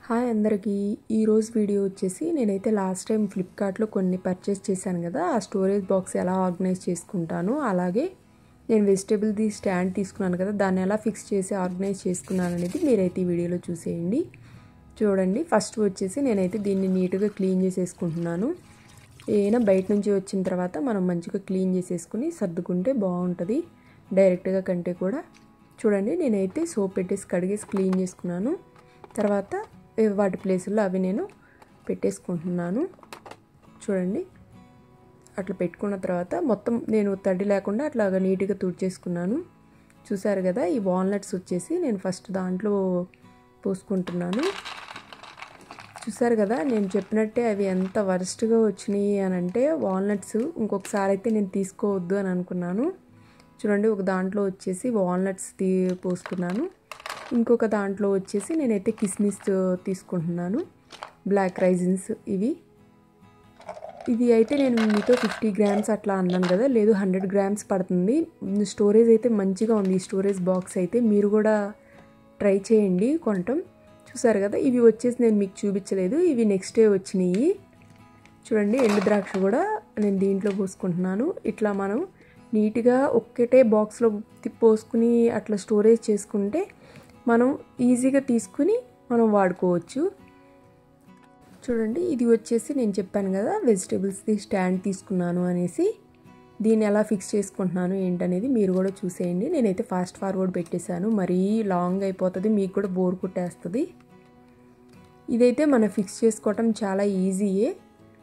hi అందరికీ ఈరోజు video వచ్చేసి నేనైతే లాస్ట్ టైం ఫ్లిప్కార్ట్లో కొన్ని పర్చేస్ చేశాను కదా ఆ స్టోరేజ్ బాక్స్ ఎలా ఆర్గనైజ్ చేసుకుంటాను అలాగే నేను వెజిటేబుల్ది స్టాండ్ తీసుకున్నాను కదా దాన్ని ఎలా ఫిక్స్ చేసి ఆర్గనైజ్ చేసుకున్నాను అనేది మీరైతే ఈ వీడియోలో చూసేయండి చూడండి ఫస్ట్ వచ్చేసి నేనైతే దీన్ని నీట్గా క్లీన్ చేసేసుకుంటున్నాను ఏదైనా బయట నుంచి వచ్చిన తర్వాత మనం మంచిగా క్లీన్ చేసేసుకుని సర్దుకుంటే బాగుంటుంది డైరెక్ట్గా కంటే కూడా చూడండి నేనైతే సోప్ పెట్టేసి కడిగేసి క్లీన్ చేసుకున్నాను తర్వాత వాటి ప్లేసుల్లో అవి నేను పెట్టేసుకుంటున్నాను చూడండి అట్లా పెట్టుకున్న తర్వాత మొత్తం నేను తడి లేకుండా అట్లాగా నీట్గా తుడిచేసుకున్నాను చూసారు కదా ఈ వాల్నట్స్ వచ్చేసి నేను ఫస్ట్ దాంట్లో పోసుకుంటున్నాను చూసారు కదా నేను చెప్పినట్టే అవి ఎంత వరస్ట్గా వచ్చినాయి అని అంటే వాల్నట్స్ ఇంకొకసారి అయితే నేను తీసుకోవద్దు అని అనుకున్నాను చూడండి ఒక దాంట్లో వచ్చేసి వాల్నట్స్ తీ పోసుకున్నాను ఇంకొక దాంట్లో వచ్చేసి నేనైతే కిస్మిస్ తీసుకుంటున్నాను బ్లాక్ రైజిన్స్ ఇవి ఇది అయితే నేను మీతో ఫిఫ్టీ గ్రామ్స్ అట్లా అన్నాను కదా లేదు హండ్రెడ్ గ్రామ్స్ పడుతుంది స్టోరేజ్ అయితే మంచిగా ఉంది ఈ స్టోరేజ్ బాక్స్ అయితే మీరు కూడా ట్రై చేయండి కొనటం చూసారు కదా ఇవి వచ్చేసి నేను మీకు చూపించలేదు ఇవి నెక్స్ట్ డే వచ్చినాయి చూడండి ఎండు ద్రాక్ష కూడా నేను దీంట్లో పోసుకుంటున్నాను ఇట్లా మనం నీట్గా ఒక్కటే బాక్స్లో పోసుకుని అట్లా స్టోరేజ్ చేసుకుంటే మనం ఈజీగా తీసుకుని మనం వాడుకోవచ్చు చూడండి ఇది వచ్చేసి నేను చెప్పాను కదా వెజిటేబుల్స్ది స్టాండ్ తీసుకున్నాను అనేసి దీన్ని ఎలా ఫిక్స్ చేసుకుంటున్నాను ఏంటనేది మీరు కూడా చూసేయండి నేనైతే ఫాస్ట్ ఫార్వర్డ్ పెట్టేశాను మరీ లాంగ్ అయిపోతుంది మీకు కూడా బోర్ కుట్టేస్తుంది ఇదైతే మనం ఫిక్స్ చేసుకోవటం చాలా ఈజీయే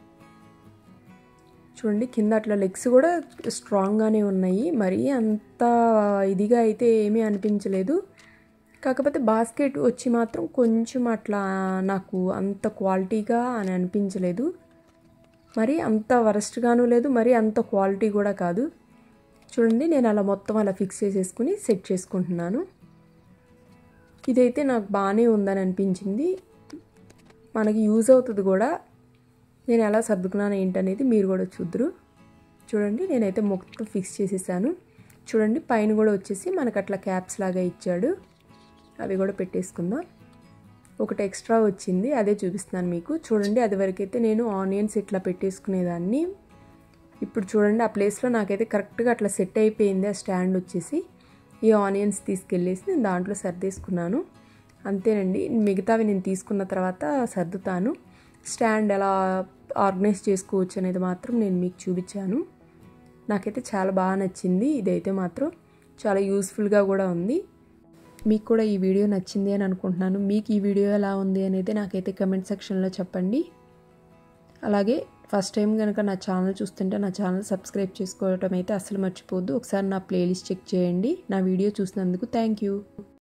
చూడండి కింద అట్లా లెగ్స్ కూడా స్ట్రాంగ్గానే ఉన్నాయి మరీ అంత ఇదిగా అయితే ఏమీ అనిపించలేదు కాకపోతే బాస్కెట్ వచ్చి మాత్రం కొంచెం అట్లా నాకు అంత క్వాలిటీగా అని అనిపించలేదు మరి అంత వరస్ట్గాను లేదు మరి అంత క్వాలిటీ కూడా కాదు చూడండి నేను అలా మొత్తం అలా ఫిక్స్ చేసేసుకుని సెట్ చేసుకుంటున్నాను ఇదైతే నాకు బాగానే ఉందని అనిపించింది మనకి యూజ్ అవుతుంది కూడా నేను ఎలా సర్దుకున్నాను ఏంటనేది మీరు కూడా చూద్దరు చూడండి నేనైతే మొత్తం ఫిక్స్ చేసేసాను చూడండి పైన కూడా వచ్చేసి మనకు అట్లా క్యాప్స్ లాగా ఇచ్చాడు అవి కూడా పెట్టేసుకుందాం ఒకటి ఎక్స్ట్రా వచ్చింది అదే చూపిస్తున్నాను మీకు చూడండి అది వరకైతే నేను ఆనియన్స్ ఇట్లా పెట్టేసుకునేదాన్ని ఇప్పుడు చూడండి ఆ ప్లేస్లో నాకైతే కరెక్ట్గా అట్లా సెట్ అయిపోయింది ఆ స్టాండ్ వచ్చేసి ఈ ఆనియన్స్ తీసుకెళ్ళేసి నేను దాంట్లో సర్దేసుకున్నాను అంతేనండి మిగతావి నేను తీసుకున్న తర్వాత సర్దుతాను స్టాండ్ ఎలా ఆర్గనైజ్ చేసుకోవచ్చు అనేది మాత్రం నేను మీకు చూపించాను నాకైతే చాలా బాగా నచ్చింది ఇదైతే మాత్రం చాలా యూస్ఫుల్గా కూడా ఉంది మీకు కూడా ఈ వీడియో నచ్చింది అని అనుకుంటున్నాను మీకు ఈ వీడియో ఎలా ఉంది అనేది నాకైతే కమెంట్ సెక్షన్లో చెప్పండి అలాగే ఫస్ట్ టైం కనుక నా ఛానల్ చూస్తుంటే నా ఛానల్ సబ్స్క్రైబ్ చేసుకోవటం అయితే అసలు మర్చిపోవద్దు ఒకసారి నా ప్లేలిస్ట్ చెక్ చేయండి నా వీడియో చూసినందుకు థ్యాంక్ యూ